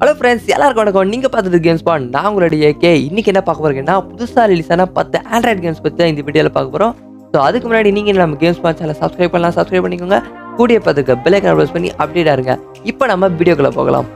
hello friends எல்லாருக்கும் வணக்கம் நீங்கள் பார்த்தது கேம்ஸ் பா நான் உங்களுடைய ஏகே இன்னைக்கு என்ன பார்க்க போறீங்கன்னா புதுசாக ரிலீஸ் ஆன பத்து ஆண்ட்ராய்ட் கேம்ஸ் பற்றி தான் இந்த வீடியோவில் பார்க்க போகிறோம் ஸோ அதுக்கு முன்னாடி நீங்கள் நம்ம கேம்ஸ் பா சேனல் சப்ஸ்கிரைப் பண்ணலாம் சப்ஸ்கிரைப் பண்ணிக்கோங்க கூடிய பார்த்துக்க பெல்லைக்கன் ப்ரெஸ் பண்ணி அப்டேட் ஆருங்க இப்போ நம்ம வீடியோக்குள்ளே போகலாம்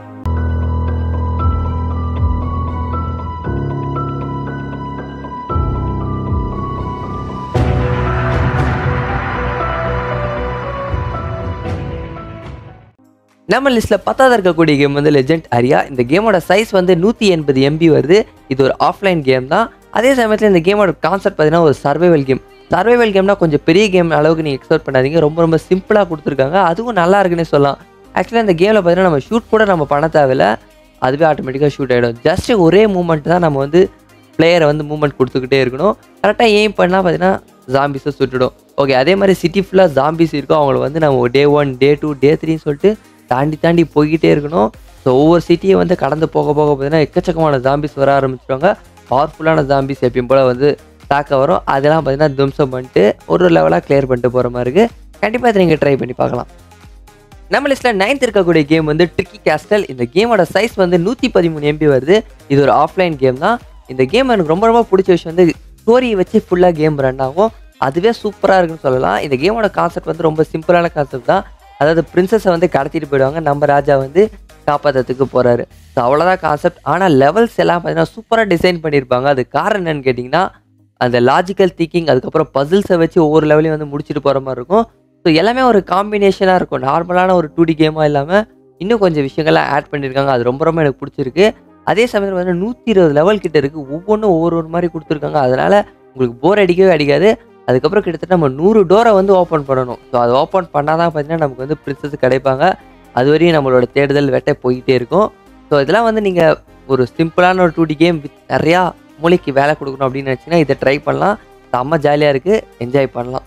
நம்ம லிஸ்ட்டில் பத்தாவது இருக்கக்கூடிய கேம் வந்து லெஜெண்ட் அரியா இந்த கேமோட சைஸ் வந்து நூற்றி எண்பது எம்பி வருது இது ஒரு ஆஃப்லைன் கேம் தான் அதே சமயத்தில் இந்த கேமோட கான்செப்ட் பார்த்தீங்கன்னா ஒரு சர்வைவல் கேம் சர்வைவல் கேம்னா கொஞ்சம் பெரிய கேம் அளவுக்கு நீங்கள் எக்ஸ்பெக்ட் பண்ணாதீங்க ரொம்ப ரொம்ப சிம்பிளாக கொடுத்துருக்காங்க அதுவும் நல்லா இருக்குன்னே சொல்லலாம் ஆக்சுவலாக இந்த கேமில் பார்த்தீங்கன்னா நம்ம ஷூட் கூட நம்ம பண்ண தேவையில்ல அதுவே ஆட்டோமேட்டிக்காக ஷூட் ஆகிடும் ஜஸ்ட் ஒரே மூமெண்ட் தான் நம்ம வந்து பிளேயரை வந்து மூவ்மெண்ட் கொடுத்துக்கிட்டே இருக்கணும் கரெக்டாக எய்ம் பண்ணால் பார்த்தீங்கன்னா ஜாம்பிஸை சுட்டுடும் ஓகே அதே மாதிரி சிட்டி ஃபுல்லாக ஜாம்பிஸ் இருக்கும் அவங்கள வந்து நம்ம டே ஒன் டே டூ டே த்ரீன்னு சொல்லிட்டு தாண்டி தாண்டி போய்கிட்டே இருக்கணும் ஸோ ஒவ்வொரு சிட்டியை வந்து கடந்து போக போக பார்த்தீங்கன்னா எக்கச்சக்கமான ஜாம்பிஸ் வர ஆரம்பிச்சிருவாங்க பவர்ஃபுல்லான ஜாம்பிஸ் எப்பயும் போல் வந்து தாக்க வரும் அதெல்லாம் பார்த்தீங்கன்னா துவம்சம் பண்ணிட்டு ஒரு லெவலாக கிளியர் பண்ணிட்டு போகிற மாதிரி இருக்குது கண்டிப்பாக இதை நீங்கள் ட்ரை பண்ணி பார்க்கலாம் நம்ம லிஸ்ட்டில் நைன்த் இருக்கக்கூடிய கேம் வந்து ட்ரிக்கி கேஸ்டல் இந்த கேமோட சைஸ் வந்து நூற்றி பதிமூணு எம்பி வருது இது ஒரு ஆஃப்லைன் கேம் தான் இந்த கேம் எனக்கு ரொம்ப ரொம்ப பிடிச்ச விஷயம் வந்து ஸ்டோரியை வச்சு ஃபுல்லாக கேம் ரன் ஆகும் அதுவே சூப்பராக இருக்குன்னு சொல்லலாம் இந்த கேமோட கான்செப்ட் வந்து ரொம்ப சிம்பிளான கான்செப்ட் தான் அதாவது பிரின்சஸை வந்து கடத்திட்டு போயிடுவாங்க நம்ம ராஜா வந்து காப்பாற்றுறதுக்கு போகிறாரு ஸோ அவ்வளோதான் கான்செப்ட் ஆனால் லெவல்ஸ் எல்லாம் பார்த்தீங்கன்னா சூப்பராக டிசைன் பண்ணியிருப்பாங்க அது காரணம் என்னன்னு கேட்டிங்கன்னா அந்த லாஜிக்கல் திங்கிங் அதுக்கப்புறம் பசில்ஸை வச்சு ஒவ்வொரு லெவலையும் வந்து முடிச்சுட்டு போகிற மாதிரி இருக்கும் ஸோ எல்லாமே ஒரு காம்பினேஷனாக இருக்கும் நார்மலான ஒரு டூ டி கேமாக இல்லாமல் இன்னும் கொஞ்சம் விஷயங்கள்லாம் ஆட் பண்ணியிருக்காங்க அது ரொம்ப ரொம்ப எனக்கு பிடிச்சிருக்கு அதே சமயத்தில் வந்து நூற்றி இருபது லெவல் கிட்ட இருக்குது ஒவ்வொன்றும் ஒவ்வொரு ஒரு மாதிரி கொடுத்துருக்காங்க அதனால் உங்களுக்கு போர் அடிக்கவே அடிக்காது அதுக்கப்புறம் கிட்டத்தட்ட நம்ம நூறு டோரை வந்து ஓப்பன் பண்ணணும் ஸோ அது ஓப்பன் பண்ணால் தான் பார்த்தீங்கன்னா நமக்கு வந்து பிரின்சஸ் கிடைப்பாங்க அது வரையும் நம்மளோட தேடுதல் வெட்ட போயிட்டே இருக்கும் ஸோ இதெல்லாம் வந்து நீங்கள் ஒரு சிம்பிளான ஒரு டூ டி கேம் வித் நிறையா மூளைக்கு வேலை கொடுக்கணும் அப்படின்னு நினச்சிங்கன்னா இதை ட்ரை பண்ணலாம் செம்ம ஜாலியாக இருக்குது என்ஜாய் பண்ணலாம்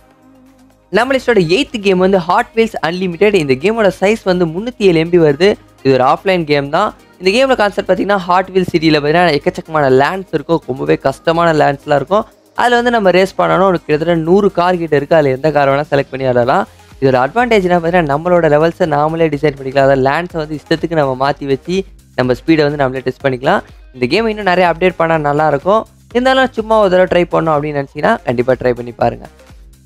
நம்ம லிஸ்டோட எயித்து கேம் வந்து ஹாட் வீல்ஸ் அன்லிமிட்டெட் இந்த கேமோட சைஸ் வந்து முந்நூற்றி ஏழு எம்பி வருது இது ஒரு ஆஃப்லைன் கேம் தான் இந்த கேமோட கான்செப்ட் பார்த்தீங்கன்னா ஹாட் வீல் சிட்டியில் பார்த்தீங்கன்னா எக்கச்சக்கமான லேண்ட்ஸ் இருக்கும் ரொம்பவே கஷ்டமான லேண்ட்ஸ்லாம் இருக்கும் அதில் வந்து நம்ம ரேஸ் பண்ணணும் ஒரு கிட்டத்தட்ட நூறு கார் கிட்ட இருக்குது அதில் எந்த கார் வேணால் செலக்ட் பண்ணி ஆடலாம் இதோட அட்வான்டேஜ்னா பார்த்தீங்கன்னா நம்மளோட லெவல்ஸை நாமளே டிசைன் பண்ணிக்கலாம் அதாவது லேண்ட்ஸை வந்து இஷ்டத்துக்கு நம்ம மாற்றி வச்சு நம்ம ஸ்பீடை வந்து நம்மளே டெஸ்ட் பண்ணிக்கலாம் இந்த கேம் இன்னும் நிறைய அப்டேட் பண்ணால் நல்லாயிருக்கும் இருந்தாலும் சும்மா ஒரு தடவை ட்ரை பண்ணோம் அப்படின்னு நினச்சிங்கன்னா கண்டிப்பாக ட்ரை பண்ணி பாருங்கள்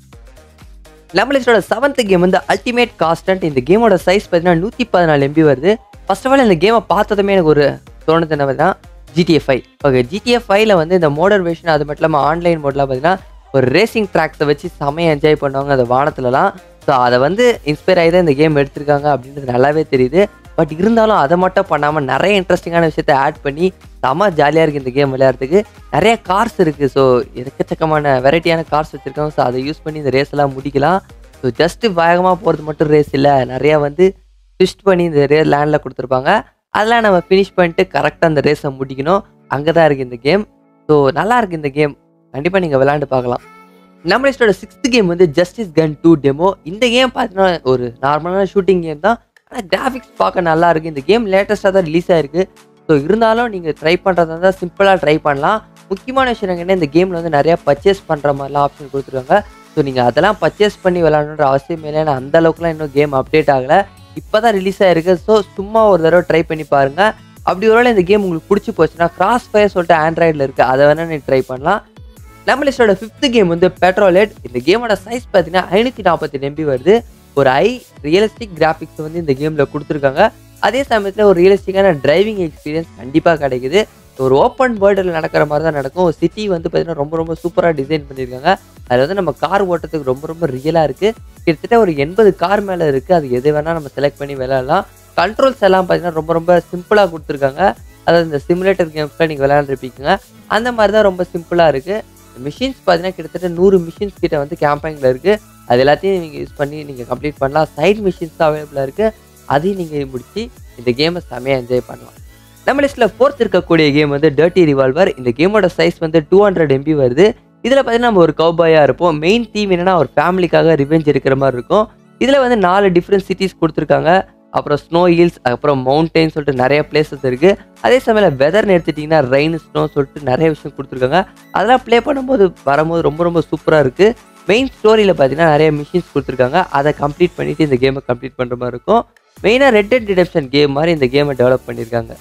நம்ம லிஸ்டோட செவன்த் கேம் வந்து அல்டிமேட் காஸ்டன்ட் இந்த கேமோட சைஸ் பார்த்தீங்கன்னா நூற்றி பதினாலு எம்பி வருது ஃபர்ஸ்ட் ஆஃப் ஆல் இந்த கேமை பார்த்ததுமே எனக்கு ஒரு தோணுது என்ன பார்த்தீங்கன்னா ஜிடிஎஃப் ஃபைவ் ஓகே ஜிடிஎஃப் ஃபைவ்ல வந்து இந்த மோடர் வெர்ஷன் அது மட்டும் இல்லாமல் ஆன்லைன் மோட்லாம் பார்த்தீங்கன்னா ஒரு ரேசிங் ட்ராக்ஸை வச்சு செமையாக என்ஜாய் பண்ணுவாங்க அந்த வானத்துலலாம் ஸோ அதை வந்து இன்ஸ்பயர் ஆகி தான் இந்த கேம் எடுத்திருக்காங்க அப்படின்றது நல்லாவே தெரியுது பட் இருந்தாலும் அதை மட்டும் பண்ணாமல் நிறைய இன்ட்ரெஸ்டிங்கான விஷயத்த ஆட் பண்ணி செம்ம ஜாலியாக இருக்குது இந்த கேம் விளையாடுறதுக்கு நிறைய கார்ஸ் இருக்குது ஸோ எக்கச்சக்கமான வெரைட்டியான கார்ஸ் வச்சுருக்காங்க ஸோ அதை யூஸ் பண்ணி இந்த ரேஸ் எல்லாம் முடிக்கலாம் ஸோ ஜஸ்ட்டு வேகமாக போகிறது மட்டும் ரேஸ் இல்லை நிறையா வந்து ட்விஸ்ட் பண்ணி இந்த ரே லேண்டில் கொடுத்துருப்பாங்க அதெல்லாம் நம்ம ஃபினிஷ் பண்ணிட்டு கரெக்டாக அந்த ரேஸை முடிக்கணும் அங்கே தான் இருக்குது இந்த கேம் ஸோ நல்லா இருக்குது இந்த கேம் கண்டிப்பாக நீங்கள் விளாண்டு பார்க்கலாம் நம்ம லிஸ்டோட சிக்ஸ்த் கேம் வந்து ஜஸ்டிஸ் கன் டூ டெமோ இந்த கேம் பார்த்தீங்கன்னா ஒரு நார்மலான ஷூட்டிங் கேம் தான் ஆனால் கிராஃபிக்ஸ் பார்க்க நல்லா இருக்குது இந்த கேம் லேட்டஸ்ட்டாக தான் ரிலீஸ் ஆயிருக்கு ஸோ இருந்தாலும் நீங்கள் ட்ரை பண்ணுறதா இருந்தால் சிம்பிளாக ட்ரை பண்ணலாம் முக்கியமான விஷயம் என்னன்னா இந்த கேமில் வந்து நிறையா பர்ச்சேஸ் பண்ணுற மாதிரிலாம் ஆப்ஷன் கொடுத்துருக்காங்க ஸோ நீங்கள் அதெல்லாம் பர்ச்சேஸ் பண்ணி விளாடணுன்ற அவசியம் இல்லை ஏன்னா அந்த அளவுக்குலாம் இன்னும் கேம் அப்டேட் ஆகலை இப்போ தான் ரிலீஸ் ஆயிருக்கு ஸோ சும்மா ஒரு தடவை ட்ரை பண்ணி பாருங்கள் அப்படி ஒருவேளை இந்த கேம் உங்களுக்கு பிடிச்சி போச்சுன்னா கிராஸ் ஃபயர் சொல்லிட்டு ஆண்ட்ராய்டில் இருக்குது அதை வேணால் நீங்கள் ட்ரை பண்ணலாம் நம்ம லிஸ்டோட ஃபிஃப்த் கேம் வந்து பெட்ரோலெட் இந்த கேமோட சைஸ் பார்த்தீங்கன்னா ஐநூற்றி நாற்பத்தி எம்பி வருது ஒரு ஐ ரியலிஸ்டிக் கிராஃபிக்ஸ் வந்து இந்த கேமில் கொடுத்துருக்காங்க அதே சமயத்தில் ஒரு ரியலிஸ்டிக்கான டிரைவிங் எக்ஸ்பீரியன்ஸ் கண்டிப்பாக கிடைக்குது ஒரு ஓப்பன் வேர்ல்டில் நடக்கிற மாதிரி தான் நடக்கும் ஒரு சிட்டி வந்து பார்த்தீங்கன்னா ரொம்ப ரொம்ப சூப்பராக டிசைன் பண்ணியிருக்காங்க அதில் வந்து நம்ம கார் ஓட்டத்துக்கு ரொம்ப ரொம்ப ரியலாக இருக்குது கிட்டத்தட்ட ஒரு எண்பது கார் மேலே இருக்குது அது எது வேணால் நம்ம செலக்ட் பண்ணி விளையாடலாம் கண்ட்ரோல்ஸ் எல்லாம் பார்த்தீங்கன்னா ரொம்ப ரொம்ப சிம்பிளாக கொடுத்துருக்காங்க அதாவது இந்த சிமுலேட்டர் கேம்ஸ்லாம் நீங்கள் விளையாண்டுருப்பீங்க அந்த மாதிரி தான் ரொம்ப சிம்பிளாக இருக்குது மிஷின்ஸ் பார்த்தீங்கன்னா கிட்டத்தட்ட நூறு மிஷின்ஸ் கிட்ட வந்து கேம்பைனில் இருக்குது அது எல்லாத்தையும் நீங்கள் யூஸ் பண்ணி நீங்கள் கம்ப்ளீட் பண்ணலாம் சைட் மிஷின்ஸ் தான் அவைலபிளாக இருக்குது அதையும் நீங்கள் முடிச்சு இந்த கேமை செமையாக என்ஜாய் பண்ணலாம் நம்ம லிஸ்ட்டில் ஃபோர்த் இருக்கக்கூடிய கேம் வந்து டர்ட்டி ரிவால்வர் இந்த கேமோட சைஸ் வந்து டூ ஹண்ட்ரட் எம்பி வருது இதில் பார்த்தீங்கன்னா நம்ம ஒரு கௌபாயாக இருப்போம் மெயின் தீம் என்னன்னா ஒரு ஃபேமிலிக்காக ரிவெஞ்ச் இருக்கிற மாதிரி இருக்கும் இதில் வந்து நாலு டிஃப்ரெண்ட் சிட்டிஸ் கொடுத்துருக்காங்க அப்புறம் ஸ்னோ ஹில்ஸ் அப்புறம் மவுண்டைன் சொல்லிட்டு நிறைய பிளேசஸ் இருக்குது அதே சமயம் வெதர்னு எடுத்துட்டிங்கன்னா ரெயின் ஸ்னோ சொல்லிட்டு நிறைய விஷயம் கொடுத்துருக்காங்க அதெல்லாம் ப்ளே பண்ணும்போது வரும்போது ரொம்ப ரொம்ப சூப்பராக இருக்குது மெயின் ஸ்டோரியில் பார்த்தீங்கன்னா நிறைய மிஷின்ஸ் கொடுத்துருக்காங்க அதை கம்ப்ளீட் பண்ணிவிட்டு இந்த கேமை கம்ப்ளீட் பண்ணுற மாதிரி இருக்கும் மெயினாக ரெட் டெட் டிடெப்ஷன் கேம் மாதிரி இந்த கேமை டெவலப் பண்ணியிருக்காங்க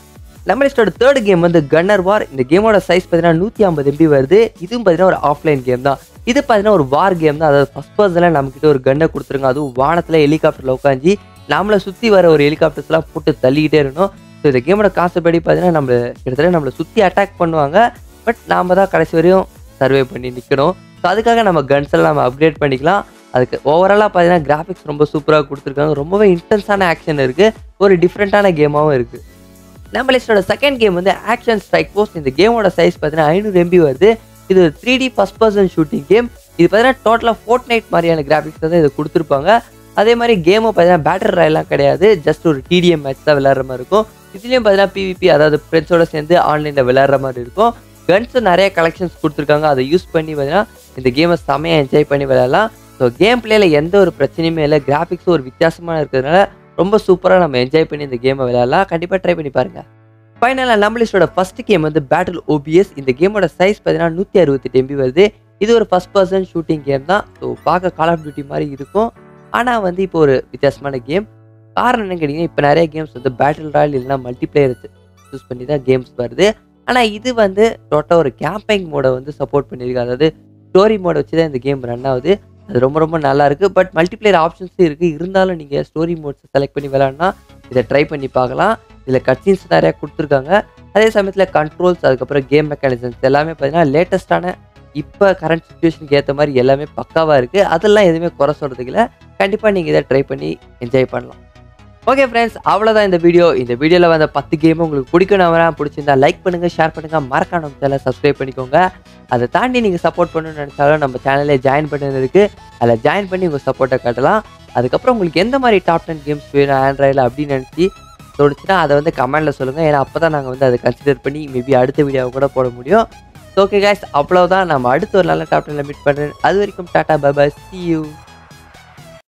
நம்ம லிஸ்டோட தேர்ட் கேம் வந்து கன்னர் வார் இந்த கேமோட சைஸ் பார்த்தீங்கன்னா நூற்றி ஐம்பது எம்பி வருது இதுவும் பார்த்தீங்கன்னா ஒரு ஆஃப்லைன் கேம் தான் இது பார்த்தீங்கன்னா ஒரு வார் கேம் தான் அதாவது ஃபஸ்ட் பர்சனில் நம்மக்கிட்ட ஒரு கன்னை கொடுத்துருங்க அதுவும் வானத்தில் ஹெலிகாப்டரில் உட்காந்து நம்மளை சுற்றி வர ஒரு ஹெலிகாப்டர்ஸ்லாம் போட்டு தள்ளிக்கிட்டே இருக்கணும் ஸோ இந்த கேமோட கான்செப்ட் படி பார்த்தீங்கன்னா நம்ம கிட்டத்தட்ட நம்மளை சுற்றி அட்டாக் பண்ணுவாங்க பட் நாம் தான் கடைசி வரையும் சர்வே பண்ணி நிற்கணும் ஸோ அதுக்காக நம்ம கன்ஸ் எல்லாம் நம்ம அப்கிரேட் பண்ணிக்கலாம் அதுக்கு ஓவராலாக பார்த்தீங்கன்னா கிராஃபிக்ஸ் ரொம்ப சூப்பராக கொடுத்துருக்காங்க ரொம்பவே இன்டென்ஸான ஆக்ஷன் இருக்குது ஒரு டிஃப்ரெண்ட்டான கேமாகவும் இருக்குது நம்ம லிஸ்டோட செகண்ட் கேம் வந்து ஆக்ஷன் ஸ்ட்ரைக் போஸ்ட் இந்த கேமோட சைஸ் பார்த்தீங்கன்னா ஐநூறு எம்பி வருது இது ஒரு three D first person shooting game இது பார்த்தீங்கன்னா டோட்டலாக ஃபோர்ட் நைட் மாதிரியான கிராஃபிக்ஸ் தான் இதை கொடுத்துருப்பாங்க அதே மாதிரி கேமும் பார்த்தீங்கன்னா பேட்டர் ராயெல்லாம் கிடையாது ஜஸ்ட் ஒரு டிடிஎம் மேட்ச் தான் விளையாடுற மாதிரி இருக்கும் இதுலேயும் பார்த்தீங்கன்னா பிவிபி அதாவது ஃப்ரெண்ட்ஸோட சேர்ந்து ஆன்லைனில் விளையாடுற மாதிரி இருக்கும் கன்ஸும் நிறைய கலெக்ஷன்ஸ் கொடுத்துருக்காங்க அதை யூஸ் பண்ணி பார்த்தீங்கன்னா இந்த கேமை செமையாக என்ஜாய் பண்ணி விளையாடலாம் ஸோ கேம் பிளேயில் எந்த ஒரு பிரச்சனையுமே இல்லை கிராஃபிக்ஸும் ஒரு வித்தியாசமாக இருக்கிறதுனால ரொம்ப சூப்பராக நம்ம என்ஜாய் பண்ணி இந்த கேமை விளையாடலாம் கண்டிப்பாக ட்ரை பண்ணி பாருங்க ஃபைனலாக நம்ம லிஸ்டோட ஃபர்ஸ்ட் கேம் வந்து பேட்டில் ஓபிஎஸ் இந்த கேமோட சைஸ் பார்த்தீங்கன்னா நூற்றி அறுபத்தெட்டு எம்பி வருது இது ஒரு ஃபஸ்ட் பர்சன் ஷூட்டிங் கேம் தான் ஸோ பார்க்க கால் ஆஃப் டியூட்டி மாதிரி இருக்கும் ஆனால் வந்து இப்போ ஒரு வித்தியாசமான கேம் காரணம் என்னன்னு கேட்டிங்கன்னா இப்போ நிறைய கேம்ஸ் வந்து பேட்டில் ராயல் இல்லைனா மல்டிப்ளேயர் யூஸ் பண்ணி தான் கேம்ஸ் வருது ஆனால் இது வந்து டோட்டலாக ஒரு கேம்பைங் மோடை வந்து சப்போர்ட் பண்ணியிருக்கு அதாவது ஸ்டோரி மோடை வச்சு தான் இந்த கேம் ரன் ஆகுது அது ரொம்ப ரொம்ப நல்லா இருக்குது பட் மல்டிப்ளேயர் ஆப்ஷன்ஸும் இருக்குது இருந்தாலும் நீங்கள் ஸ்டோரி மோட்ஸ் செலக்ட் பண்ணி விளாட்னா இதை ட்ரை பண்ணி பார்க்கலாம் இதில் கட்சின்ஸ் நிறையா கொடுத்துருக்காங்க அதே சமயத்தில் கண்ட்ரோல்ஸ் அதுக்கப்புறம் கேம் மெக்கானிசம்ஸ் எல்லாமே பார்த்தீங்கன்னா லேட்டஸ்ட்டான இப்போ கரண்ட் சுச்சுவேஷனுக்கு ஏற்ற மாதிரி எல்லாமே பக்காவாக இருக்குது அதெல்லாம் எதுவுமே குறை சொல்கிறதுக்கு இல்லை கண்டிப்பாக நீங்கள் இதை ட்ரை பண்ணி என்ஜாய் பண்ணலாம் ஓகே ஃப்ரெண்ட்ஸ் அவ்வளோதான் இந்த வீடியோ இந்த வீடியோவில் வந்த பத்து கேம் உங்களுக்கு பிடிக்கணும் பிடிச்சிருந்தா லைக் பண்ணுங்கள் ஷேர் பண்ணுங்கள் மறக்காம நம்ம சேனலை சப்ஸ்கிரைப் பண்ணிக்கோங்க அதை தாண்டி நீங்கள் சப்போர்ட் பண்ணணும்னு நினச்சாலும் நம்ம சேனலில் ஜாயின் பண்ணது இருக்குது அதில் ஜாயின் பண்ணி உங்கள் சப்போர்ட்டை காட்டலாம் அதுக்கப்புறம் உங்களுக்கு எந்த மாதிரி டாப் டென் கேம்ஸ் வேணும் ஆண்ட்ராய்டில் அப்படின்னு நினச்சி தோணுச்சுன்னா அதை வந்து கமெண்டில் சொல்லுங்கள் ஏன்னா அப்போ தான் நாங்கள் வந்து அதை கன்சிடர் பண்ணி மேபி அடுத்த வீடியோவை கூட போட முடியும் ஓகே guys அவ்வளோதான் நம்ம அடுத்த ஒரு நல்ல டாப் டென்னில் மீட் பண்ணுறேன் அது வரைக்கும் டாட்டா பை சி யூ